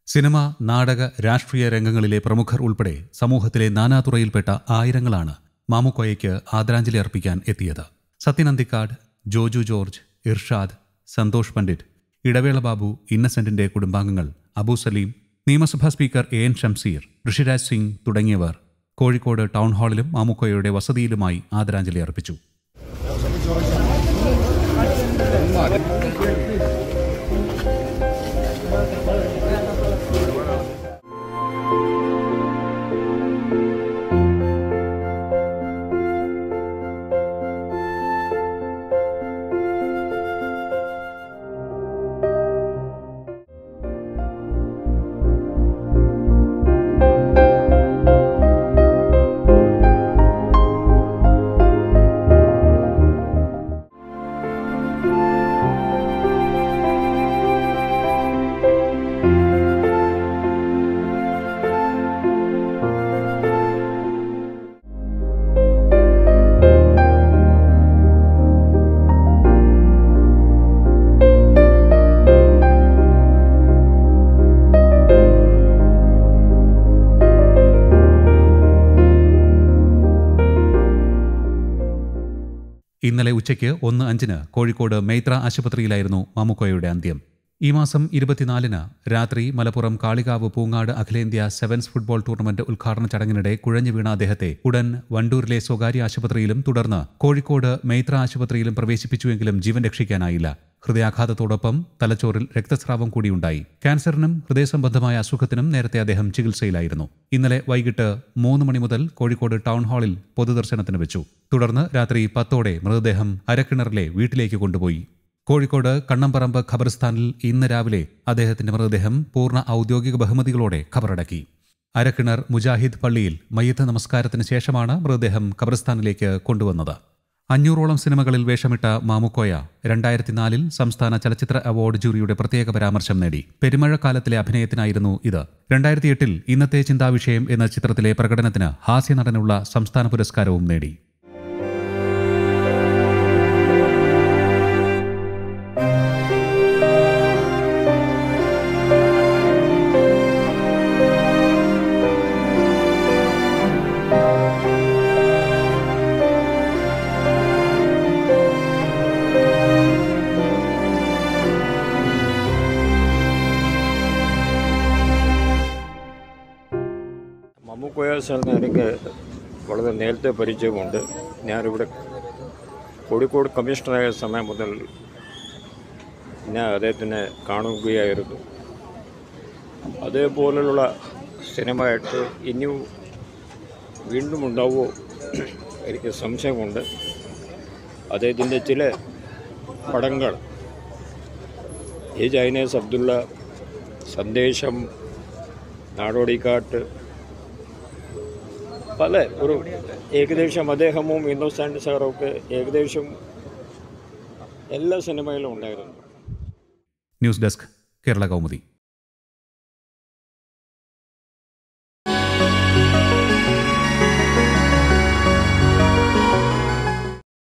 cinema നാടക രാഷ്ട്രീയ രംഗങ്ങളിലെ പ്രമുഖർ ഉൾപ്പെടെ സമൂഹത്തിലെ നാനാതുറയിൽപ്പെട്ട ആയിരങ്ങളാണ് മാമുക്കോയയ്ക്ക് ആദരാഞ്ജലി അർപ്പിക്കാൻ എത്തിയത് സത്യൻ അന്തിക്കാട് ജോജു ജോർജ് ഇർഷാദ് സന്തോഷ് പണ്ഡിറ്റ് ഇടവേള ബാബു ഇന്നസെന്റിന്റെ കുടുംബാംഗങ്ങൾ അബു സലീം നിയമസഭാ speaker A N Shamseer Rishiraj Singh തുടങ്ങിയവർ കോഴിക്കോട് ടൗൺ ഹാളിലും മാമുക്കോയയുടെ വസതിയിലുമായി ആദരാഞ്ജലി അർപ്പിച്ചു ഇന്നലെ ഉച്ചയ്ക്ക് ഒന്ന് അഞ്ചിന് കോഴിക്കോട് മേത്ര ആശുപത്രിയിലായിരുന്നു മാമുക്കോയയുടെ അന്ത്യം ഈ മാസം ഇരുപത്തിനാലിന് രാത്രി മലപ്പുറം കാളികാവ് പൂങ്ങാട് അഖിലേന്ത്യാ സെവൻസ് ഫുട്ബോൾ ടൂർണമെന്റ് ഉദ്ഘാടന ചടങ്ങിനിടെ കുഴഞ്ഞു വീണ അദ്ദേഹത്തെ ഉടൻ വണ്ടൂരിലെ സ്വകാര്യ ആശുപത്രിയിലും തുടർന്ന് കോഴിക്കോട് മേത്ര ആശുപത്രിയിലും പ്രവേശിപ്പിച്ചുവെങ്കിലും ജീവൻ രക്ഷിക്കാനായില്ല ഹൃദയാഘാതത്തോടൊപ്പം തലച്ചോറിൽ രക്തസ്രാവം കൂടിയുണ്ടായി ക്യാൻസറിനും ഹൃദയസംബന്ധമായ അസുഖത്തിനും നേരത്തെ അദ്ദേഹം ചികിത്സയിലായിരുന്നു ഇന്നലെ വൈകിട്ട് മൂന്ന് മണി മുതൽ കോഴിക്കോട് ടൗൺ ഹാളിൽ പൊതുദർശനത്തിന് വെച്ചു തുടർന്ന് രാത്രി പത്തോടെ മൃതദേഹം അരക്കിണറിലെ വീട്ടിലേക്ക് കൊണ്ടുപോയി കോഴിക്കോട് കണ്ണമ്പറമ്പ് ഖബർസ്ഥാനിൽ ഇന്ന് രാവിലെ അദ്ദേഹത്തിന്റെ മൃതദേഹം പൂർണ്ണ ഔദ്യോഗിക ബഹുമതികളോടെ ഖബറടക്കി അരക്കിണർ മുജാഹിദ് പള്ളിയിൽ മയ്യത്ത് നമസ്കാരത്തിന് ശേഷമാണ് മൃതദേഹം ഖബർസ്ഥാനിലേക്ക് കൊണ്ടുവന്നത് അഞ്ഞൂറോളം സിനിമകളിൽ വേഷമിട്ട മാമുക്കോയ രണ്ടായിരത്തി നാലിൽ സംസ്ഥാന ചലച്ചിത്ര അവാർഡ് ജൂറിയുടെ പ്രത്യേക പരാമർശം നേടി പെരുമഴക്കാലത്തിലെ അഭിനയത്തിനായിരുന്നു ഇത് രണ്ടായിരത്തി എട്ടിൽ ഇന്നത്തെ ചിന്താവിഷയം എന്ന ചിത്രത്തിലെ പ്രകടനത്തിന് ഹാസ്യനടനുള്ള സംസ്ഥാന പുരസ്കാരവും നേടി മമ്മൂക്കോയ സാറിനെ എനിക്ക് വളരെ നേരത്തെ പരിചയമുണ്ട് ഞാനിവിടെ കോഴിക്കോട് കമ്മീഷണറായ സമയം മുതൽ ഞാൻ അദ്ദേഹത്തിനെ കാണുകയായിരുന്നു അതേപോലുള്ള സിനിമയായിട്ട് ഇനിയും വീണ്ടും ഉണ്ടാവുമോ എനിക്ക് സംശയമുണ്ട് അദ്ദേഹത്തിൻ്റെ ചില പടങ്ങൾ ഈ ചൈനീസ് അബ്ദുള്ള സന്ദേശം നാടോടിക്കാട്ട് പല ഒരു ഏകദേശം അദ്ദേഹവും ഇന്നോസെൻ്റ് സാറൊക്കെ ഏകദേശം എല്ലാ സിനിമയിലും ഉണ്ടായിരുന്നു ന്യൂസ് ഡെസ്ക് കേരള കൗമുദി